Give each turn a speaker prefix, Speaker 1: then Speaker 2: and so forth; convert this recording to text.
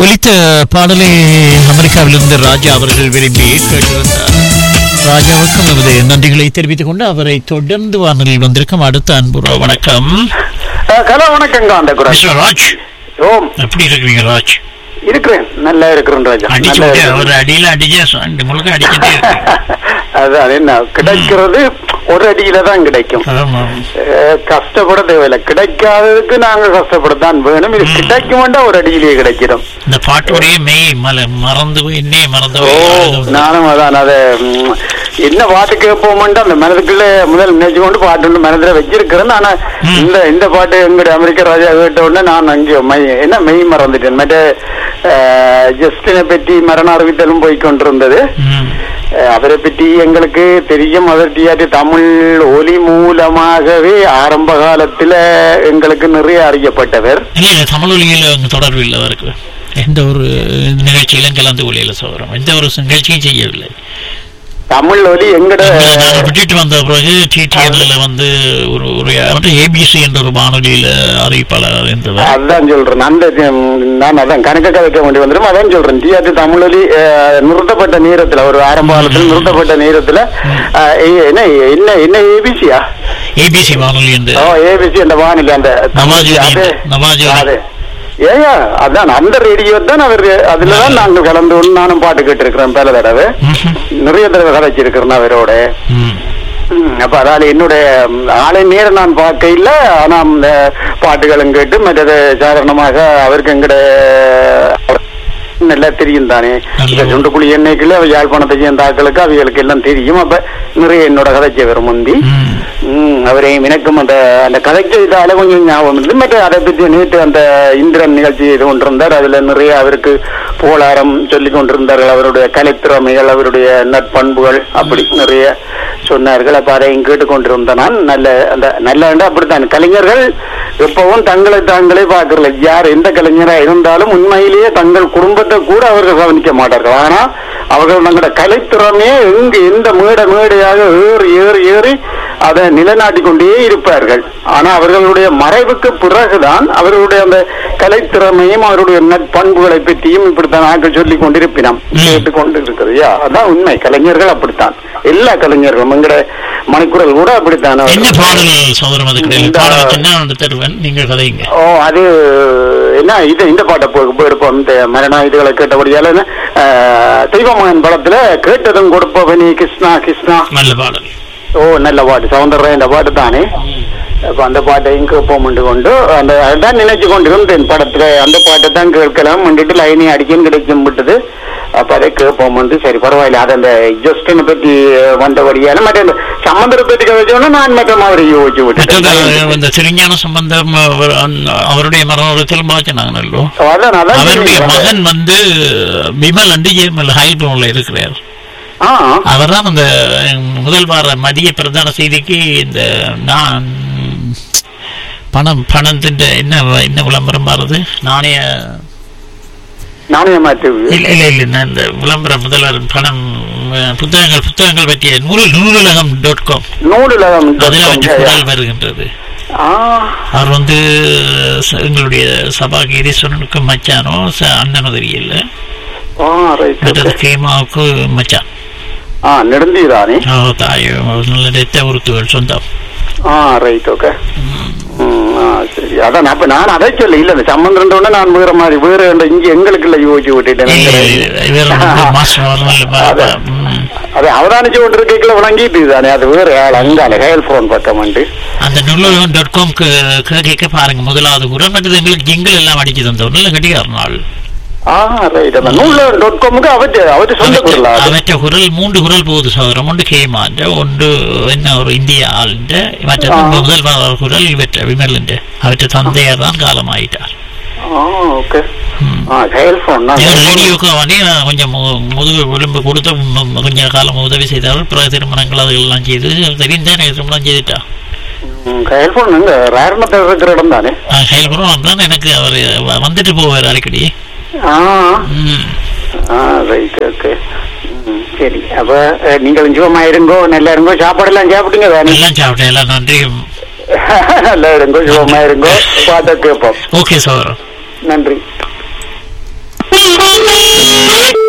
Speaker 1: ஒலித்த பாடலை அமெரிக்காவிலிருந்து ராஜா அவர்கள் விரும்பி கேட்டிருந்தார் ராஜாவுக்கும் நமது நன்றிகளை தெரிவித்துக் கொண்டு அவரை தொடர்ந்து வானொலியில் வந்திருக்கும் அடுத்த அன்புறா வணக்கம்
Speaker 2: ஹலோ வணக்கங்க அந்த குரல்
Speaker 1: மிஸ்டர் ராஜ்
Speaker 2: ஓம்
Speaker 1: எப்படி இருக்கிறீங்க ராஜ்
Speaker 2: இருக்கிறேன் நல்லா இருக்கிறேன் ராஜா
Speaker 1: அடிச்சு
Speaker 2: நல்லா
Speaker 1: விட்டு
Speaker 2: இருக்கிறேன்.
Speaker 1: அவர் அடியில அடிச்சா ரெண்டு முழுக்க அடிச்சுட்டே இருக்கு
Speaker 2: அதான் என்ன கிடைக்கிறது ஒரு அடியில தான் கிடைக்கும்
Speaker 1: ஆமா
Speaker 2: அஹ், கஷ்டப்பட தேவையில்லை கிடைக்காததுக்கு நாங்க கஷ்டப்படத்தான் வேணும் இது கிடைக்கும் வேண்டாம் ஒரு அடியிலேயே கிடைக்கிறோம்
Speaker 1: இந்த பாட்டுடைய மெய் மல மறந்து போய் என்னையே மறந்து
Speaker 2: ஓ
Speaker 1: போய்
Speaker 2: நானும் அதான் அதை ம், என்ன பாட்டு கேட்போம்ட்டு அந்த மனதுக்குள்ள முதல் நினைச்சு கொண்டு பாட்டு ஒன்று மனதுல வச்சிருக்கிறேன் ஆனா
Speaker 1: ம்.
Speaker 2: இந்த இந்த பாட்டு எங்களுடைய அமெரிக்க ராஜா கேட்ட உடனே நான் அங்கே மை என்ன மெய் மறந்துட்டேன் மற்ற ஜஸ்டினை பற்றி மரண அறிவித்தலும் போய் கொண்டிருந்தது
Speaker 1: ம்.
Speaker 2: அஹ், அவரை பற்றி எங்களுக்கு தெரியும் அவர் டிஆர்டி தமிழ் ஒலி மூலமாகவே ஆரம்ப காலத்துல எங்களுக்கு நிறைய அறியப்பட்டவர்
Speaker 1: இல்ல இல்ல தமிழ் ஒலியில அங்க தொடர்பு இல்லை அவருக்கு எந்த ஒரு நிகழ்ச்சியிலும் கலந்து கொள்ளையில சோதரம் எந்த ஒரு நிகழ்ச்சியும் செய்யவில்லை
Speaker 2: தமிழ் ஒலி எங்கட
Speaker 1: நாங்கள் விட்டுட்டு வந்த பிறகு டிடிஎன்ல வந்து ஒரு ஒரு ஏபிசி என்ற ஒரு வானொலியில அறிவிப்பாளர் இருந்தவர்
Speaker 2: அதான் சொல்றேன் அந்த ம், நான் அதான் கணக்க கதைக்க வேண்டி வந்துடும் அதான் சொல்றேன் டிஆர்டி தமிழொலி அஹ், நிறுத்தப்பட்ட நேரத்துல ஒரு ஆரம்ப காலத்தில் நிறுத்தப்பட்ட நேரத்துல அஹ், எ- என்ன என்ன என்ன ஏபிசியா
Speaker 1: ஏபிசி வானொலி என்று
Speaker 2: ஓ ஏபிசி அந்த வானிலை அந்த
Speaker 1: நவாஜுதீன்,
Speaker 2: அது
Speaker 1: நவாஜுதீன்.
Speaker 2: அது ஏயா அதான் அந்த ரேடியோ தான் அவர் அதுலதான் நாங்கள் கலந்து கொண்டு நானும் பாட்டு கேட்டிருக்கிறேன் பல தடவை
Speaker 1: ம்ஹும்.
Speaker 2: நிறைய தடவை கதைச்சிருக்கிறேன் அவரோட
Speaker 1: ம்.
Speaker 2: ம், அப்ப அதால என்னுடைய ம், ஆளை நேரம் நான் பார்க்க இல்ல ஆனா இந்த பாட்டுகளும் கேட்டு மற்றது சாதாரணமாக அவருக்கு எங்கட நல்லா தெரியும் தானே
Speaker 1: நல்ல
Speaker 2: இப்ப சுண்டுக்குழி எண்ணெய்க்குள்ள அவ யாழ்ப்பாணத்தை சேர்ந்த ஆட்களுக்கு அவைகளுக்கு எல்லாம் தெரியும் அப்ப நிறைய என்னோட கதைச்ச வரும் முந்தி
Speaker 1: ம்.
Speaker 2: ம், அவரையும் எனக்கும் அந்த அந்த கதைக்கு இதால கொஞ்சம் ஞாபகம் இருந்து மற்ற அதை பற்றி நேற்று அந்த இந்திரன் நிகழ்ச்சி இது கொண்டிருந்தார் அதுல நிறைய அவருக்கு போலாரம் சொல்லி கொண்டிருந்தார்கள் அவருடைய கலைத்திறமைகள் அவருடைய நற்பண்புகள் அப்படி நிறைய சொன்னார்கள் அப்ப அதையும் கேட்டுக்கொண்டிருந்த நான் நல்ல அந்த நல்ல அப்படித்தான் கலைஞர்கள் எப்பவும் தங்களை தாங்களே பார்க்கறல யார் எந்த கலைஞரா இருந்தாலும் உண்மையிலேயே தங்கள் குடும்பத்தை கூட அவர்கள் கவனிக்க மாட்டார்கள் ஆனா அவர்கள் தங்களோட கலைத்திறமையே எங்கு எந்த மேடை மேடையாக ஏறி ஏறி ஏறி அதை நிலைநாட்டிக் கொண்டே இருப்பார்கள் ஆனா அவர்களுடைய மறைவுக்கு பிறகுதான் அவர்களுடைய அந்த கலைத்திறமையும் அவருடைய நற்பண்புகளை பற்றியும் இப்படித்தான் நாங்கள் சொல்லிக் கொண்டிருப்பினோம்
Speaker 1: ம்.
Speaker 2: கேட்டுக் கொண்டு இருக்கிறது யா, அதான் உண்மை கலைஞர்கள் அப்படித்தான் எல்லா கலைஞர்களும் எங்கட மணிக்குரல் கூட அப்படித்தான்
Speaker 1: என்ன
Speaker 2: அவர்கள்.
Speaker 1: பாடல் சோதரம் அதுக்கு
Speaker 2: இந்த-
Speaker 1: பாடல் வச்சுன்னா வந்து தருவேன் நீங்கள் கதைங்க
Speaker 2: ஓ அது என்ன இது இந்த பாட்டை போ- போ- எடுப்போம் இந்த மரண இதுகளை கேட்டபடியால என்ன, ஆஹ், தெய்வமகன் படத்துல கேட்டதும் கொடுப்பவனி கிருஷ்ணா கிருஷ்ணா
Speaker 1: நல்ல பாடல்
Speaker 2: ஓ நல்ல பாட்டு சவுந்தரராய இந்த பாட்டு தானே அப்ப அந்த பாட்டையும் கேட்போம் கொண்டு அந்த அதான் நினைச்சு கொண்டு இருந்தேன் படத்துல அந்த பாட்டை தான் கேட்கலாம் வந்துட்டு லைனி அடிக்கன்னு கிடைக்கும் விட்டது அப்ப அதை கேட்போம் சரி பரவாயில்ல அது அந்த ஜஸ்டினை பத்தி வந்தபடியால மற்ற இந்த சம்பந்தரை பத்தி கழிச்சோன்னா நான் மற்ற மாதிரி யோசிச்சு
Speaker 1: மற்றது
Speaker 2: விட்டுட்டேன்
Speaker 1: இந்த திருஞான சம்பந்தம் அவர் அந்த- அவருடைய மரணத்தில் பாய்ச்சினாங்கல்லோ
Speaker 2: அதான் அதான்
Speaker 1: அவருடைய
Speaker 2: சொல்றேன்.
Speaker 1: மகன் வந்து விமல் அண்டு ஜெயமல் ஹைல்போன்ல இருக்கிறார்
Speaker 2: ஆ
Speaker 1: அவர் தான் அந்த முதல் வார மதிய பிரதான செய்திக்கு இந்த நான் பணம் பணத்தின் என்ன என்ன விளம்பரம் வருது நாணய
Speaker 2: நாணய மாற்று
Speaker 1: இல்ல இல்ல இல்ல நான் இந்த விளம்பரம் முதல்வர் பணம் அஹ், புத்தகங்கள் புத்தகங்கள் பற்றிய நூறு நூலுலகம் டாட் காம்
Speaker 2: நூலுலகம்
Speaker 1: அதில் அவற்றை குரல் வருகின்றது
Speaker 2: ஆ
Speaker 1: அவர் வந்து ச- எங்களுடைய சபா கீரீஸ்வரனுக்கு மச்சானோ ச- அண்ணனோ தெரியல
Speaker 2: ஆ ரைட்
Speaker 1: மற்றது கேமாவுக்கு மச்சான்
Speaker 2: ஆ நெடுந்தீரானே
Speaker 1: அவ தாய் நல்ல ரத்த உறுத்துகள் சொந்தம்
Speaker 2: ஆ ரைட் ஓகே ஆ சரி அதான் அப்ப நான் அதை சொல்ல இல்ல இந்த சம்பந்தம் நான் வேற மாதிரி வேற இந்த இங்க எங்களுக்கு இல்ல யோசிச்சு விட்டுட்டேன்
Speaker 1: இவர் வந்து மாஸ்டர் அவர் நல்ல பா-
Speaker 2: அதான்.
Speaker 1: ம்.
Speaker 2: அது அவதானிச்சு கொண்டு இருக்கல விளங்கிட்டு தானே அது வேற ஆள் அங்கால ஹேல் போன் பக்கம் வந்து
Speaker 1: அந்த நுண்ணுலகம் டாட் காம் கேட்க பாருங்க முதலாவது குரல் மற்றது எங்களுக்கு ஜிங்கிள் எல்லாம் அடிச்சு தந்தவர் நல்ல கட்டிக்கார நாள்
Speaker 2: ஆ ரைட் அந்த நூலகம் டாட் காமுக்கு அவற்றை அவற்றை சொந்த குரலா அது?
Speaker 1: அவற்ற குரல் மூன்று குரல் போகுது சோதரம் ஒன்று கேமாண்ட ஒன்று என்ன ஒரு இந்திய ஆளுண்ட மற்றது
Speaker 2: ஆ.
Speaker 1: முதல் வா- குரல் இவற்ற விமலுண்ட அவற்ற தந்தையார் தான் காலமாயிட்டார்
Speaker 2: ஆ ஓகே ஆ ஹேல் போன்
Speaker 1: ரேடியோக்கு வந்து கொஞ்சம் மு- முதுகு விளிம்பு கொடுத்து ம- ம- கொஞ்ச காலம் உதவி செய்தார்கள் பிறகு திருமணங்கள் அதெல்லாம் செய்து தெரிந்தானே திருமணம் செய்துட்டா
Speaker 2: ஹேல் போன் எங்க ரேரணத்தில் இருக்கிற இடம் தானே
Speaker 1: செயல்படும் தான் எனக்கு அவர் வ- வந்துட்டு போவார் அடிக்கடி
Speaker 2: ஆ
Speaker 1: ம்.
Speaker 2: ஆ ரைட் ஓகே சரி அப்ப அஹ், நீங்கள் சுகமா இருங்கோ நல்லா இருங்கோ சாப்பாடு எல்லாம் சாப்பிடுங்க தானே
Speaker 1: எல்லாம் சாப்பிட்டேன் எல்லாம் நன்றி
Speaker 2: நல்லா இருங்கோ சுகமா இருங்கோ பார்த்து கேட்போம்
Speaker 1: ஓகே சோதரம்
Speaker 2: நன்றி